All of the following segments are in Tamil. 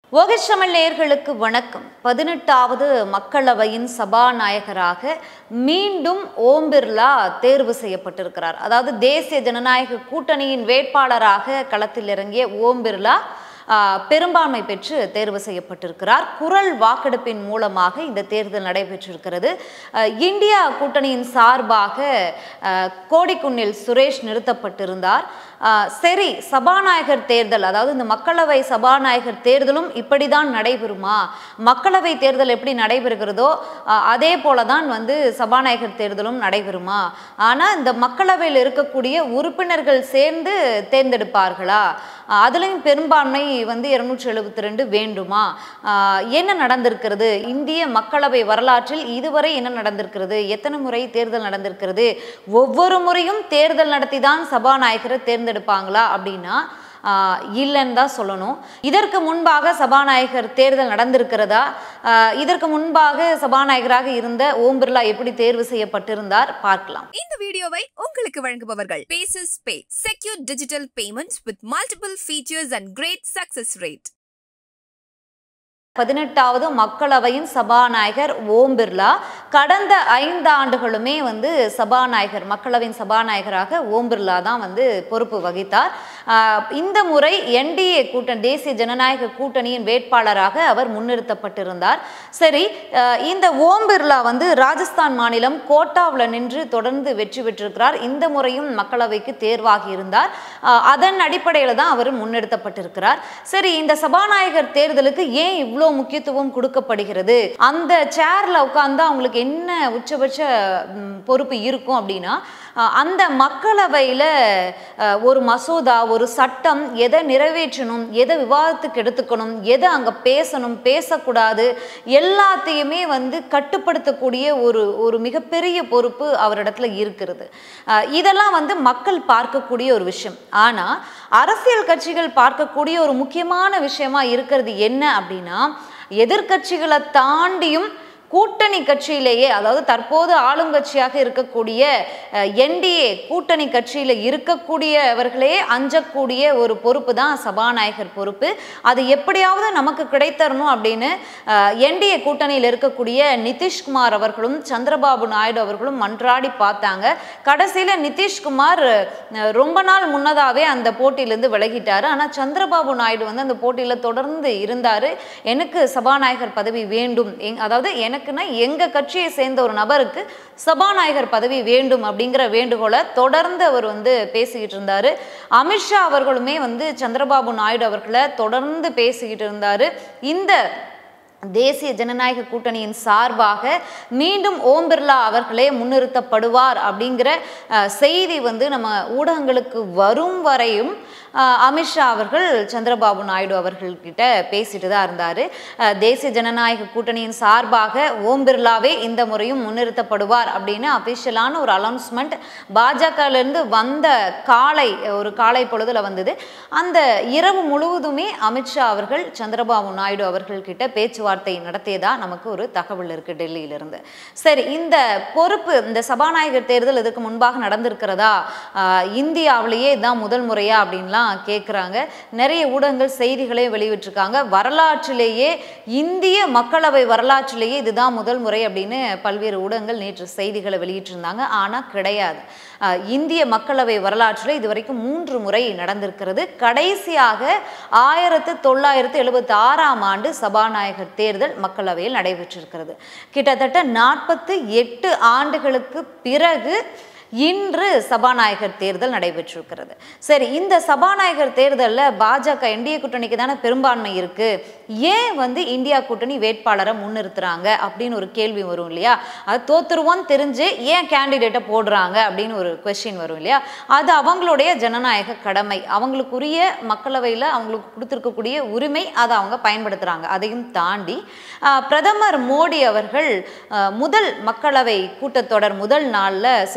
ஓகேஷமல் நேயர்களுக்கு வணக்கம் பதினெட்டாவது மக்களவையின் சபாநாயகராக மீண்டும் ஓம் பிர்லா தேர்வு செய்யப்பட்டிருக்கிறார் அதாவது தேசிய ஜனநாயக கூட்டணியின் வேட்பாளராக களத்தில் இறங்கிய ஓம் பிர்லா ஆஹ், பெரும்பான்மை பெற்று தேர்வு செய்யப்பட்டிருக்கிறார் குரல் வாக்கெடுப்பின் மூலமாக இந்த தேர்தல் நடைபெற்றிருக்கிறது ஆஹ், இந்தியா கூட்டணியின் சார்பாக ஆஹ், கோடிக்குன்னில் சுரேஷ் நிறுத்தப்பட்டிருந்தார் ஆஹ், சரி சபாநாயகர் தேர்தல் அதாவது இந்த மக்களவை சபாநாயகர் தேர்தலும் இப்படிதான் நடைபெறுமா மக்களவை தேர்தல் எப்படி நடைபெறுகிறதோ ஆஹ், அதே போல தான் வந்து சபாநாயகர் தேர்தலும் நடைபெறுமா ஆனால் இந்த மக்களவையில் இருக்கக்கூடிய உறுப்பினர்கள் சேர்ந்து தேர்ந்தெடுப்பார்களா ஆஹ், அதுலயும் பெரும்பான்மை வந்து இருநூற்றி எழுபத்தி ரெண்டு வேண்டுமா ஆஹ், என்ன நடந்திருக்கிறது இந்திய மக்களவை வரலாற்றில் இதுவரை என்ன நடந்திருக்கிறது எத்தனை முறை தேர்தல் நடந்திருக்கிறது ஒவ்வொரு முறையும் தேர்தல் நடத்தி தான் சபாநாயகரை தேர்ந்தெடுப்பாங்களா அப்படின்னா ஆஹ், இல்லைன்னு தான் சொல்லணும் இதற்கு முன்பாக சபாநாயகர் தேர்தல் நடந்திருக்கிறதா ஆஹ், இதற்கு முன்பாக சபாநாயகராக இருந்த ஓம் பிர்லா எப்படி தேர்வு செய்யப்பட்டிருந்தார் பார்க்கலாம் இந்த வீடியோவை உங்களுக்கு வழங்குபவர்கள் Paces Pay secure digital payments with multiple features and great success rate பதினெட்டாவது மக்களவையின் சபாநாயகர் ஓம் பிர்லா கடந்த ஐந்து ஆண்டுகளுமே வந்து சபாநாயகர் மக்களவையின் சபாநாயகராக ஓம் பிர்லா தான் வந்து பொறுப்பு வகித்தார் ஆஹ் இந்த முறை என்டிஏ கூட்டணி தேசிய ஜனநாயக கூட்டணியின் வேட்பாளராக அவர் முன்னிறுத்தப்பட்டிருந்தார் சரி ஆஹ் இந்த ஓம் பிர்லா வந்து ராஜஸ்தான் மாநிலம் கோட்டாவில் நின்று தொடர்ந்து வெற்றி பெற்றிருக்கிறார் இந்த முறையும் மக்களவைக்கு தேர்வாகி இருந்தார் ஆஹ் அதன் அடிப்படையில் தான் அவர் முன்னெடுத்தப்பட்டிருக்கிறார் சரி இந்த சபாநாயகர் தேர்தலுக்கு ஏன் இவ்வளோ முக்கியத்துவம் கொடுக்கப்படுகிறது அந்த சேர்ல உட்கார்ந்து அவங்களுக்கு என்ன உச்சபட்ச ம், பொறுப்பு இருக்கும் அப்படின்னா அஹ், அந்த மக்களவையில் ஒரு மசோதா ஒரு சட்டம் எதை நிறைவேற்றணும் எதை விவாதத்துக்கு எடுத்துக்கணும் எதை அங்கே பேசணும் பேசக்கூடாது எல்லாத்தையுமே வந்து கட்டுப்படுத்தக்கூடிய ஒரு ஒரு மிகப்பெரிய பொறுப்பு அவரிடத்துல இருக்கிறது அஹ், இதெல்லாம் வந்து மக்கள் பார்க்கக்கூடிய ஒரு விஷயம் ஆனால் அரசியல் கட்சிகள் பார்க்கக்கூடிய ஒரு முக்கியமான விஷயமா இருக்கிறது என்ன அப்படின்னா எதிர்க்கட்சிகளை தாண்டியும் கூட்டணி கட்சியிலேயே அதாவது தற்போது ஆளுங்கட்சியாக இருக்கக்கூடிய என்டிஏ கூட்டணி கட்சியில் இருக்கக்கூடியவர்களே அஞ்சக்கூடிய ஒரு பொறுப்பு தான் சபாநாயகர் பொறுப்பு அது எப்படியாவது நமக்கு கிடைத்தரணும் அப்படின்னு என்டிஏ கூட்டணியில் இருக்கக்கூடிய நிதிஷ்குமார் அவர்களும் சந்திரபாபு நாயுடு அவர்களும் மன்றாடி பார்த்தாங்க கடைசியில் நிதிஷ்குமார் அஹ், ரொம்ப நாள் முன்னதாகவே அந்த போட்டியிலேருந்து விலகிட்டார் ஆனால் சந்திரபாபு நாயுடு வந்து அந்த போட்டியில் தொடர்ந்து இருந்தார் எனக்கு சபாநாயகர் பதவி வேண்டும் எங் அதாவது எனக்குன்னா எங்கள் கட்சியை சேர்ந்த ஒரு நபருக்கு சபாநாயகர் பதவி வேண்டும் அப்படிங்கிற வேண்டுகோளை தொடர்ந்து அவர் வந்து பேசிக்கிட்டு இருந்தார் அமித்ஷா அவர்களுமே வந்து சந்திரபாபு நாயுடு அவர்களை தொடர்ந்து பேசிக்கிட்டு இருந்தார் இந்த தேசிய ஜனநாயக கூட்டணியின் சார்பாக மீண்டும் ஓம் பிர்லா அவர்களே முன்னிறுத்தப்படுவார் அப்படிங்கிற அஹ், செய்தி வந்து நம்ம ஊடகங்களுக்கு வரும் வரையும் அஹ், அமித்ஷா அவர்கள் சந்திரபாபு நாயுடு அவர்கள்கிட்ட பேசிட்டு தான் இருந்தார் தேசிய ஜனநாயக கூட்டணியின் சார்பாக ஓம் பிர்லாவே இந்த முறையும் முன்னிறுத்தப்படுவார் அப்படின்னு அபிஷியலான ஒரு அனௌன்ஸ்மெண்ட் பாஜகலேருந்து வந்த காலை ஒரு காலை பொழுதுல வந்தது அந்த இரவு முழுவதுமே அமித்ஷா அவர்கள் சந்திரபாபு நாயுடு அவர்கள்கிட்ட பேச்சுவார்த்தை நடத்தியதா நமக்கு ஒரு தகவல் இருக்கு டெல்லியிலிருந்து சரி இந்த பொறுப்பு இந்த சபாநாயகர் தேர்தல் இதுக்கு முன்பாக நடந்திருக்கிறதா ஆஹ் இந்தியாவிலேயே இதுதான் முதல் முறையா அப்படின்லாம் கேட்குறாங்க நிறைய ஊடகங்கள் செய்திகளே வெளியிட்டிருக்காங்க வரலாற்றிலேயே இந்திய மக்களவை வரலாற்றிலேயே இதுதான் முதல் முறை அப்படின்னு பல்வேறு ஊடகங்கள் நேற்று செய்திகளை வெளியிட்டிருந்தாங்க ஆனால் கிடையாது ஆஹ் இந்திய மக்களவை வரலாற்றில் இதுவரைக்கும் மூன்று முறை நடந்திருக்கிறது கடைசியாக ஆயிரத்து தொள்ளாயிரத்து எழுபத்தி ஆறாம் ஆண்டு சபாநாயகர் தேர்தல் மக்களவையில் நடைபெற்றிருக்கிறது கிட்டத்தட்ட நாற்பத்து எட்டு ஆண்டுகளுக்கு பிறகு இன்று சபாநாயகர் தேர்தல் நடைபெற்றிருக்கிறது சரி இந்த சபாநாயகர் தேர்தலில் பாஜக என்டிஏ கூட்டணிக்கு தானே பெரும்பான்மை இருக்கு ஏன் வந்து இந்தியா கூட்டணி வேட்பாளரை முன்னிறுத்துறாங்க அப்படின்னு ஒரு கேள்வி வரும் இல்லையா அது தோத்துருவோன்னு தெரிஞ்சு ஏன் கேண்டிடேட்டை போடுறாங்க அப்படின்னு ஒரு கொஸ்டின் வரும் இல்லையா அது அவங்களுடைய ஜனநாயக கடமை அவங்களுக்குரிய மக்களவையில் அவங்களுக்கு கொடுத்துருக்கக்கூடிய உரிமை அதை அவங்க பயன்படுத்துகிறாங்க அதையும் தாண்டி ஆஹ், பிரதமர் மோடி அவர்கள் ஆஹ், முதல் மக்களவை கூட்டத்தொடர் முதல் நாளில் செய்தியாளர்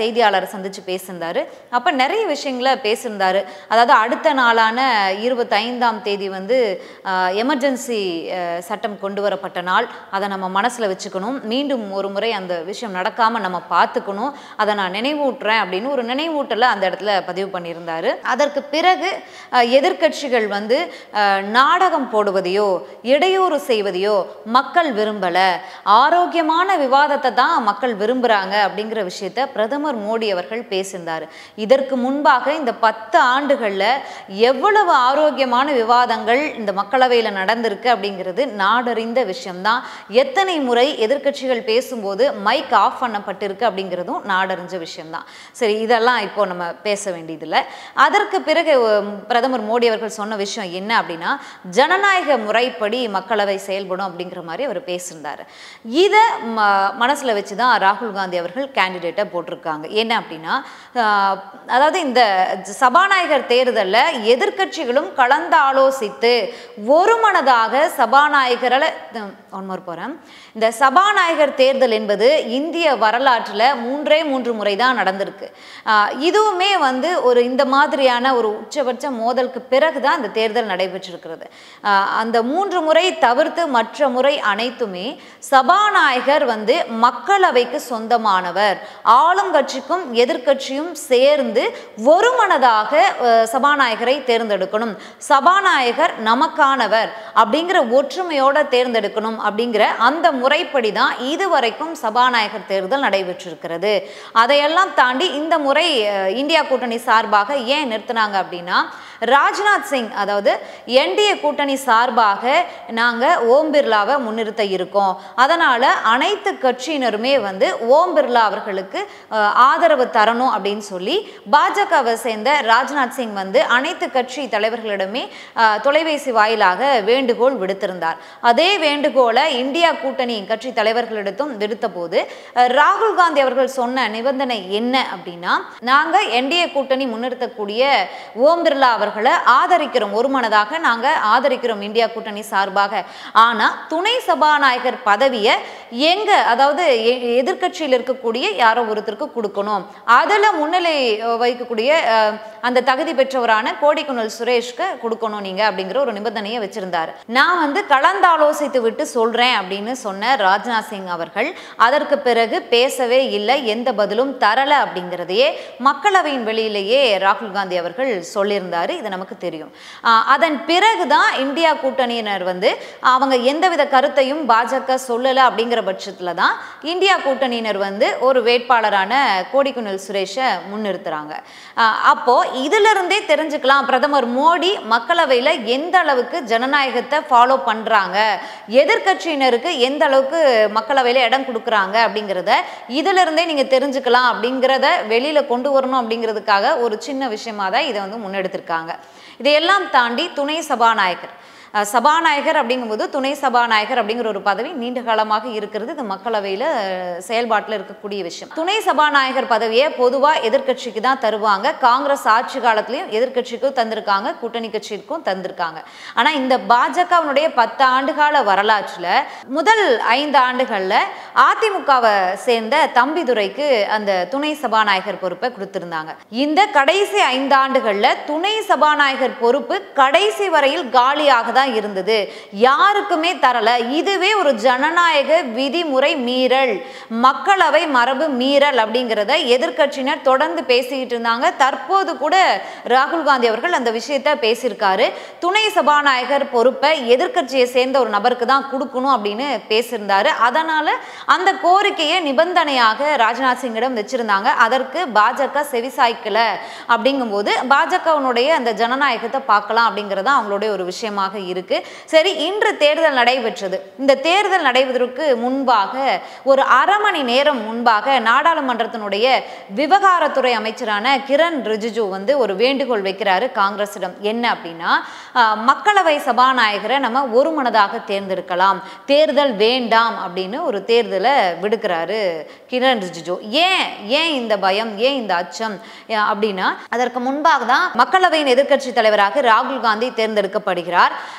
செய்தியாளரை சந்திச்சு பேசியிருந்தாரு அப்ப நிறைய விஷயங்களை பேசியிருந்தாரு அதாவது அடுத்த நாளான இருபத்தைந்தாம் தேதி வந்து எமர்ஜென்சி சட்டம் கொண்டு வரப்பட்ட நாள் அதை நம்ம மனசுல வச்சுக்கணும் மீண்டும் ஒரு முறை அந்த விஷயம் நடக்காம நம்ம பார்த்துக்கணும் அதை நான் நினைவூட்டுறேன் அப்படின்னு ஒரு நினைவூட்டலை அந்த இடத்துல பதிவு பண்ணியிருந்தாரு அதற்கு பிறகு அஹ், எதிர்க்கட்சிகள் வந்து அஹ், நாடகம் போடுவதையோ இடையூறு செய்வதையோ மக்கள் விரும்பல ஆரோக்கியமான விவாதத்தை தான் மக்கள் விரும்புறாங்க அப்படிங்கிற விஷயத்த பிரதமர் மோடி அவர்கள் பேசியிருந்தார் இதற்கு முன்பாக இந்த பத்து ஆண்டுகள்ல எவ்வளவு ஆரோக்கியமான விவாதங்கள் இந்த மக்களவையில நடந்திருக்கு அப்படிங்கிறது நாடறிந்த விஷயம்தான் எத்தனை முறை எதிர்க்கட்சிகள் பேசும்போது மைக் ஆஃப் பண்ணப்பட்டிருக்கு அப்படிங்கிறதும் நாடறிஞ்ச விஷயம்தான் சரி இதெல்லாம் இப்போ நம்ம பேச வேண்டியதில்லை அதற்கு பிறகு உம், பிரதமர் மோடி அவர்கள் சொன்ன விஷயம் என்ன அப்படின்னா ஜனநாயக முறைப்படி மக்களவை செயல்படும் அப்படிங்கிற மாதிரி அவர் பேசியிருந்தாரு இதை ம மனசில் வச்சு தான் ராகுல் காந்தி அவர்கள் கேண்டிடேட்டை போட்டிருக்காங்க என்ன அப்படின்னா ஆஹ், அதாவது இந்த சபாநாயகர் தேர்தலில் எதிர்க்கட்சிகளும் கலந்து ஆலோசித்து ஒருமனதாக சபாநாயகரால் ஒன்மோர் போகிறேன் இந்த சபாநாயகர் தேர்தல் என்பது இந்திய வரலாற்றில் மூன்றே மூன்று முறை தான் நடந்திருக்கு ஆஹ், இதுவுமே வந்து ஒரு இந்த மாதிரியான ஒரு உச்சபட்ச மோதலுக்கு பிறகு தான் இந்த தேர்தல் நடைபெற்றிருக்கிறது ஆஹ், அந்த மூன்று முறை தவிர்த்து மற்ற முறை அனைத்துமே சபாநாயகர் வந்து மக்களவைக்கு சொந்தமானவர் ஆளும் கட்சிக்கும் எதிர்க்கட்சியும் சேர்ந்து ஒருமனதாக அஹ், சபாநாயகரை தேர்ந்தெடுக்கணும் சபாநாயகர் நமக்கானவர் அப்படிங்கிற ஒற்றுமையோட தேர்ந்தெடுக்கணும் அப்படிங்கிற அந்த முறைப்படி தான் இதுவரைக்கும் சபாநாயகர் தேர்தல் நடைபெற்றிருக்கிறது அதையெல்லாம் தாண்டி இந்த முறை அஹ், இந்தியா கூட்டணி சார்பாக ஏன் நிறுத்தினாங்க அப்படின்னா ராஜ்நாத் சிங் அதாவது என்டிஏ கூட்டணி சார்பாக நாங்கள் ஓம் பிர்லாவை முன்னிறுத்த இருக்கோம் அதனால் அனைத்து கட்சியினருமே வந்து ஓம் பிர்லா அவர்களுக்கு அஹ், ஆதரவு தரணும் அப்படின்னு சொல்லி பாஜகவை சேர்ந்த ராஜ்நாத் சிங் வந்து அனைத்து கட்சி தலைவர்களிடமே அஹ், தொலைபேசி வாயிலாக வேண்டுகோள் விடுத்திருந்தார் அதே வேண்டுகோளை இந்தியா கூட்டணி கட்சி தலைவர்களிடத்தும் விடுத்த போது அஹ், ராகுல் காந்தி அவர்கள் சொன்ன நிபந்தனை என்ன அப்படின்னா நாங்கள் என்டிஏ கூட்டணி முன்னிறுத்தக்கூடிய ஓம் பிர்லா அவர்களை ஆதரிக்கிறோம் ஒருமனதாக நாங்கள் ஆதரிக்கிறோம் இந்தியா கூட்டணி சார்பாக ஆனால் துணை சபாநாயகர் பதவியை எங்க அதாவது எ- எதிர்க்கட்சியில் இருக்கக்கூடிய யாரோ ஒருத்தருக்கு கொடுக்கணும் அதில் முன்னிலை அஹ், வைக்கக்கூடிய அஹ், அந்த தகுதி பெற்றவரான கோடிக்குணல் சுரேஷ்க்கு கொடுக்கணும் நீங்க அப்படிங்கிற ஒரு நிபந்தனையை வச்சிருந்தாரு நான் வந்து கலந்தாலோசித்து விட்டு சொல்றேன் அப்படின்னு சொன்ன ராஜ்நாத் சிங் அவர்கள் அதற்கு பிறகு பேசவே இல்லை எந்த பதிலும் தரல அப்படிங்கிறதையே மக்களவையின் வெளியிலேயே ராகுல் காந்தி அவர்கள் சொல்லியிருந்தாரு இது நமக்கு தெரியும் ஆஹ் அதன் பிறகுதான் இந்தியா கூட்டணியினர் வந்து அவங்க எந்தவித கருத்தையும் பாஜக சொல்லலை அப்படிங்கிற பட்சத்தில் தான் இந்தியா கூட்டணியினர் வந்து ஒரு வேட்பாளரான கோடிக்குனில் சுரேஷை முன்னிறுத்துறாங்க ஆஹ் அப்போ இதுல இருந்தே தெரிஞ்சுக்கலாம் பிரதமர் மோடி மக்களவையில் எந்த அளவுக்கு ஜனநாயகத்தை ஃபாலோ பண்றாங்க எதிர்க்கட்சியினருக்கு எந்த அளவுக்கு மக்களவையில் இடம் கொடுக்குறாங்க அப்படிங்கிறத இதுல இருந்தே நீங்க தெரிஞ்சுக்கலாம் அப்படிங்கிறத வெளியில கொண்டு வரணும் அப்படிங்கிறதுக்காக ஒரு சின்ன விஷயமா தான் இதை வந்து முன்னெடுத்திருக்காங்க இதையெல்லாம் தாண்டி துணை சபாநாயகர் அஹ், சபாநாயகர் அப்படிங்கும்போது துணை சபாநாயகர் அப்படிங்கிற ஒரு பதவி நீண்ட காலமாக இருக்கிறது இது மக்களவையில் செயல்பாட்டில் இருக்கக்கூடிய விஷயம் துணை சபாநாயகர் பதவியை பொதுவாக எதிர்க்கட்சிக்கு தான் தருவாங்க காங்கிரஸ் ஆட்சி காலத்திலையும் எதிர்க்கட்சிக்கும் தந்திருக்காங்க கூட்டணி கட்சிக்கும் தந்திருக்காங்க ஆனால் இந்த பாஜகவினுடைய பத்து ஆண்டுகால வரலாற்றில் முதல் ஐந்து ஆண்டுகளில் அதிமுகவை சேர்ந்த தம்பிதுரைக்கு அந்த துணை சபாநாயகர் பொறுப்பை கொடுத்திருந்தாங்க இந்த கடைசி ஐந்து ஆண்டுகளில் துணை சபாநாயகர் பொறுப்பு கடைசி வரையில் காலியாக தான் இருந்தது யாருக்குமே தரல இதுவே ஒரு ஜனநாயக விதிமுறை மீறல் மக்களவை மரபு மீறல் அப்படிங்கிறத எதிர்க்கட்சியினர் தொடர்ந்து பேசிக்கிட்டு இருந்தாங்க தற்போது கூட ராகுல் காந்தி அவர்கள் அந்த விஷயத்த பேசியிருக்காரு துணை சபாநாயகர் பொறுப்பை எதிர்க்கட்சியை சேர்ந்த ஒரு நபருக்கு தான் கொடுக்கணும் அப்படின்னு பேசியிருந்தாரு அதனால அந்த கோரிக்கையை நிபந்தனையாக ராஜ்நாத் சிங்கிடம் வச்சிருந்தாங்க அதற்கு பாஜக செவிசாய்க்கல அப்படிங்கும்போது பாஜகவினுடைய அந்த ஜனநாயகத்தை பார்க்கலாம் அப்படிங்கிறது தான் அவங்களுடைய ஒரு விஷயமாக இருக்கு சரி இன்று தேர்தல் நடைபெற்றது இந்த தேர்தல் நடைபெறுவதற்கு முன்பாக ஒரு அரை மணி நேரம் முன்பாக நாடாளுமன்றத்தினுடைய விவகாரத்துறை அமைச்சரான கிரண் ரிஜிஜு வந்து ஒரு வேண்டுகோள் வைக்கிறாரு காங்கிரசிடம் என்ன அப்படின்னா ஆஹ், மக்களவை சபாநாயகரை நம்ம ஒருமனதாக தேர்ந்தெடுக்கலாம் தேர்தல் வேண்டாம் அப்படின்னு ஒரு தேர்தலை விடுக்கிறாரு கிரண் ரிஜிஜு ஏன் ஏன் இந்த பயம் ஏன் இந்த அச்சம் ஏன் அப்படின்னா அதற்கு முன்பாக தான் மக்களவையின் எதிர்க்கட்சி தலைவராக ராகுல் காந்தி தேர்ந்தெடுக்கப்படுகிறார்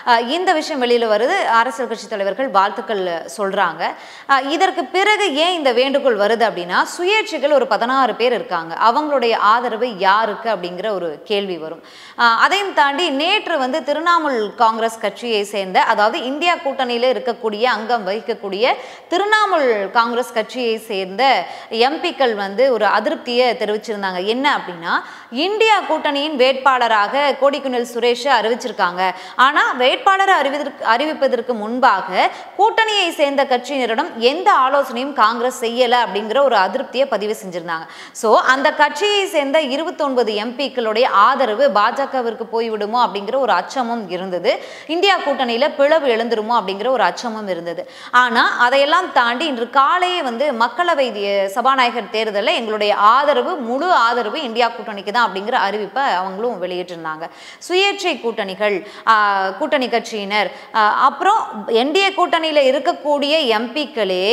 அஹ், இந்த விஷயம் வெளியில வருது அரசியல் கட்சி தலைவர்கள் வாழ்த்துக்கள் சொல்றாங்க அஹ், இதற்கு பிறகு ஏன் இந்த வேண்டுகோள் வருது அப்படின்னா சுயேட்சைகள் ஒரு பதினாறு பேர் இருக்காங்க அவங்களுடைய ஆதரவு யாருக்கு அப்படிங்கிற ஒரு கேள்வி வரும் அஹ், அதையும் தாண்டி நேற்று வந்து திரிணாமுல் காங்கிரஸ் கட்சியை சேர்ந்த அதாவது இந்தியா கூட்டணியில இருக்கக்கூடிய அங்கம் வகிக்கக்கூடிய திரிணாமுல் காங்கிரஸ் கட்சியை சேர்ந்த எம்பிக்கள் வந்து ஒரு அதிருப்தியை தெரிவிச்சிருந்தாங்க என்ன அப்படின்னா இந்தியா கூட்டணியின் வேட்பாளராக கோடிக்குனில் சுரேஷ் அறிவிச்சிருக்காங்க ஆனா வேட்பாளரை அறிவிதற்கு அறிவிப்பதற்கு முன்பாக கூட்டணியை சேர்ந்த கட்சியினரிடம் எந்த ஆலோசனையும் காங்கிரஸ் செய்யல அப்படிங்கிற ஒரு அதிருப்தியை பதிவு செஞ்சிருந்தாங்க சோ அந்த கட்சியை சேர்ந்த இருபத்தொன்பது எம்பிக்களுடைய ஆதரவு பாஜகவிற்கு போய்விடுமோ அப்படிங்கிற ஒரு அச்சமும் இருந்தது இந்தியா கூட்டணியில பிளவு எழுந்துருமோ அப்படிங்கிற ஒரு அச்சமும் இருந்தது ஆனா அதையெல்லாம் தாண்டி இன்று காலையே வந்து மக்களவை தி- சபாநாயகர் தேர்தலில் எங்களுடைய ஆதரவு முழு ஆதரவு இந்தியா கூட்டணிக்கு தான் அப்படிங்கிற அறிவிப்பை அவங்களும் வெளியிட்டிருந்தாங்க சுயேட்சை கூட்டணிகள் ஆஹ், கூட்டணி கட்சியினர் ஆஹ், அப்புறம் என்டிஏ கூட்டணியில இருக்கக்கூடிய எம்பிக்களே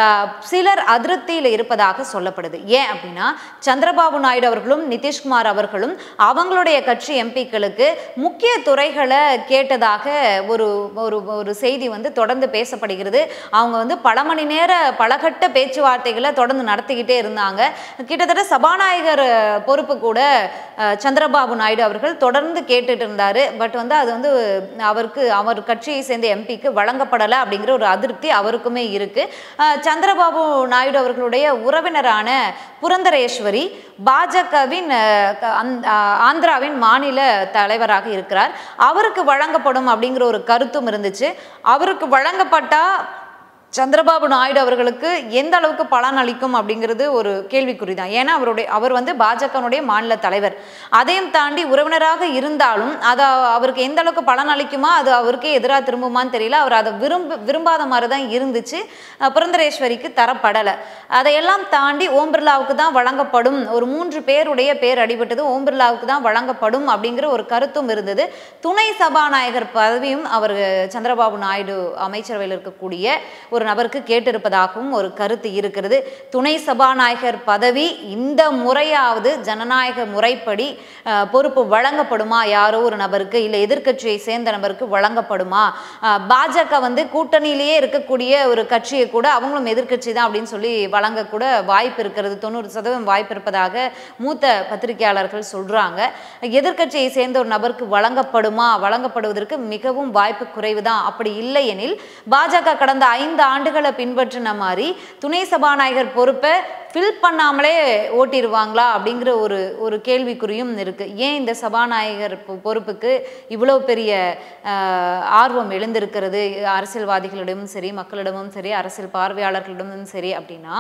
சிலர் அதிருப்தியில் இருப்பதாக சொல்லப்படுது ஏன் அப்படின்னா சந்திரபாபு நாயுடு அவர்களும் நிதிஷ்குமார் அவர்களும் அவங்களுடைய கட்சி எம்பிக்களுக்கு முக்கிய துறைகளை கேட்டதாக ஒரு ஒரு ஒரு செய்தி வந்து தொடர்ந்து பேசப்படுகிறது அவங்க வந்து பல மணி நேர பலகட்ட பேச்சுவார்த்தைகளை தொடர்ந்து நடத்திக்கிட்டே இருந்தாங்க கிட்டத்தட்ட சபாநாயகர் அஹ், பொறுப்பு கூட அஹ், சந்திரபாபு நாயுடு அவர்கள் தொடர்ந்து கேட்டுட்டு இருந்தாரு பட் வந்து அது வந்து அவருக்கு அவர் கட்சியை சேர்ந்த எம்பிக்கு வழங்கப்படலை அப்படிங்கிற ஒரு அதிருப்தி அவருக்குமே இருக்கு அஹ், சந்திரபாபு நாயுடு அவர்களுடைய உறவினரான புரந்தரேஸ்வரி பாஜகவின் அஹ், க- அந்த- அஹ், ஆந்திராவின் மாநில தலைவராக இருக்கிறார் அவருக்கு வழங்கப்படும் அப்படிங்கிற ஒரு கருத்தும் இருந்துச்சு அவருக்கு வழங்கப்பட்டா சந்திரபாபு நாயுடு அவர்களுக்கு எந்த அளவுக்கு பலன் அளிக்கும் அப்படிங்கிறது ஒரு கேள்விக்குறி தான் ஏன்னா அவருடைய அவர் வந்து பாஜகனுடைய மாநில தலைவர் அதையும் தாண்டி உறவினராக இருந்தாலும் அது அவருக்கு எந்த அளவுக்கு பலன் அளிக்குமா அது அவருக்கே எதிராக திரும்புமான்னு தெரியல அவர் அதை விரும்ப விரும்பாத மாதிரி தான் இருந்துச்சு அஹ் புரந்தரேஸ்வரிக்கு தரப்படலை அதையெல்லாம் தாண்டி ஓம் பிர்லாவுக்கு தான் வழங்கப்படும் ஒரு மூன்று பேருடைய பேர் அடிபட்டது ஓம் பிர்லாவுக்கு தான் வழங்கப்படும் அப்படிங்கிற ஒரு கருத்தும் இருந்தது துணை சபாநாயகர் பதவியும் அவர் சந்திரபாபு நாயுடு அமைச்சரவையில் இருக்கக்கூடிய ஒரு நபருக்கு கேட்டிருப்பதாகவும் ஒரு கருத்து இருக்கிறது துணை சபாநாயகர் பதவி இந்த முறையாவது ஜனநாயக முறைப்படி அஹ், பொறுப்பு வழங்கப்படுமா யாரோ ஒரு நபருக்கு இல்லை எதிர்க்கட்சியை சேர்ந்த நபருக்கு வழங்கப்படுமா அஹ், பாஜக வந்து கூட்டணியிலேயே இருக்கக்கூடிய ஒரு கட்சியை கூட அவங்களும் எதிர்க்கட்சி தான் அப்படின்னு சொல்லி வழங்கக்கூட வாய்ப்பு இருக்கிறது தொண்ணூறு சதவீதம் வாய்ப்பு இருப்பதாக மூத்த பத்திரிகையாளர்கள் சொல்றாங்க எதிர்க்கட்சியை சேர்ந்த ஒரு நபருக்கு வழங்கப்படுமா வழங்கப்படுவதற்கு மிகவும் வாய்ப்பு குறைவு தான் அப்படி இல்லை எனில் பாஜக கடந்த ஐந்து ஆண்டுகளை பின்பற்றின மாதிரி துணை சபாநாயகர் பொறுப்பை ஃபில் பண்ணாமலே ஓட்டிடுவாங்களா அப்படிங்கிற ஒரு ஒரு கேள்விக்குறியும் இருக்கு ஏன் இந்த சபாநாயகர் பொ- பொறுப்புக்கு இவ்வளோ பெரிய ஆஹ், ஆர்வம் எழுந்திருக்கிறது அரசியல்வாதிகளிடமும் சரி மக்களிடமும் சரி அரசியல் பார்வையாளர்களிடமும் சரி அப்படின்னா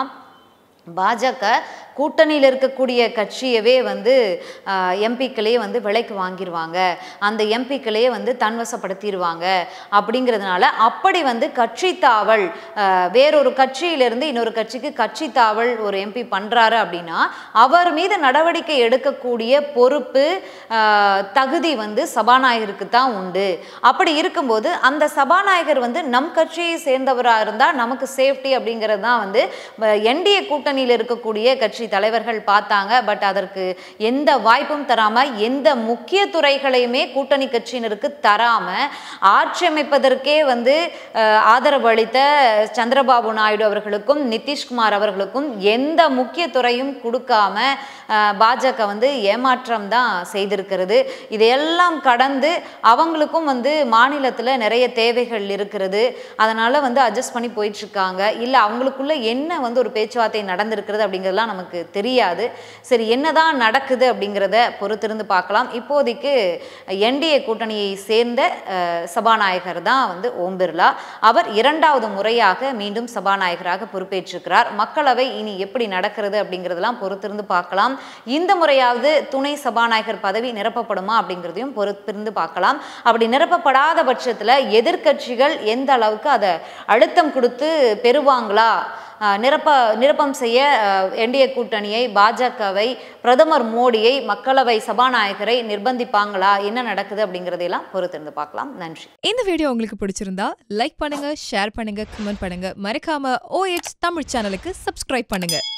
பாஜக கூட்டணியில் இருக்கக்கூடிய கட்சியவே வந்து எம்பிக்களே வந்து விலைக்கு வாங்கிடுவாங்க அந்த எம்பிக்களே வந்து தன்வசப்படுத்திடுவாங்க அப்படிங்கிறதுனால அப்படி வந்து கட்சி தாவல் ஆஹ், வேறொரு கட்சியிலிருந்து இன்னொரு கட்சிக்கு கட்சி தாவல் ஒரு எம்பி பண்றாரு அப்படின்னா அவர் மீது நடவடிக்கை எடுக்கக்கூடிய பொறுப்பு ஆஹ், தகுதி வந்து சபாநாயகருக்கு தான் உண்டு அப்படி இருக்கும்போது அந்த சபாநாயகர் வந்து நம் கட்சியை சேர்ந்தவராக இருந்தால் நமக்கு சேஃப்டி அப்படிங்கிறது தான் வந்து என்டிஏ கூட்டணியில் இருக்கக்கூடிய கட்சி தலைவர்கள் பார்த்தாங்க பட் அதற்கு எந்த வாய்ப்பும் தராம எந்த முக்கிய துறைகளையுமே கூட்டணி கட்சியினருக்கு தராம ஆட்சி அமைப்பதற்கே வந்து அஹ், ஆதரவு அளித்த சந்திரபாபு நாயுடு அவர்களுக்கும் நிதிஷ்குமார் அவர்களுக்கும் எந்த முக்கிய துறையும் கொடுக்காம அஹ், பாஜக வந்து ஏமாற்றம் தான் செய்திருக்கிறது இதையெல்லாம் கடந்து அவங்களுக்கும் வந்து மாநிலத்தில் நிறைய தேவைகள் இருக்கிறது அதனால வந்து அட்ஜஸ்ட் பண்ணி போயிட்டு இருக்காங்க இல்லை அவங்களுக்குள்ள என்ன வந்து ஒரு பேச்சுவார்த்தை நடந்திருக்கிறது அப்படிங்கிறதுலாம் நமக்கு தெரியாது சரி என்னதான் நடக்குது அப்படிங்கிறத பொறுத்திருந்து பார்க்கலாம் இப்போதைக்கு என்டிஏ கூட்டணியை சேர்ந்த அஹ், சபாநாயகர் தான் வந்து ஓம் பிர்லா அவர் இரண்டாவது முறையாக மீண்டும் சபாநாயகராக பொறுப்பேற்றிருக்கிறார் மக்களவை இனி எப்படி நடக்கிறது அப்படிங்கிறதெல்லாம் பொறுத்திருந்து பார்க்கலாம் இந்த முறையாவது துணை சபாநாயகர் பதவி நிரப்பப்படுமா அப்படிங்கிறதையும் பொறுத்திருந்து பார்க்கலாம் அப்படி நிரப்பப்படாத பட்சத்தில் எதிர்க்கட்சிகள் எந்த அளவுக்கு அதை அழுத்தம் கொடுத்து பெறுவாங்களா அஹ் நிரப்ப நிரப்பம் செய்ய என்டிஏ கூட்டணியை பாஜகவை பிரதமர் மோடியை மக்களவை சபாநாயகரை நிர்பந்திப்பாங்களா என்ன நடக்குது அப்படிங்கிறதையெல்லாம் பொறுத்திருந்து பார்க்கலாம் நன்றி இந்த வீடியோ உங்களுக்கு பிடிச்சிருந்தா லைக் பண்ணுங்க ஷேர் பண்ணுங்க கமெண்ட் பண்ணுங்க மறக்காம OH தமிழ் சேனலுக்கு சப்ஸ்கிரைப் பண்ணுங்க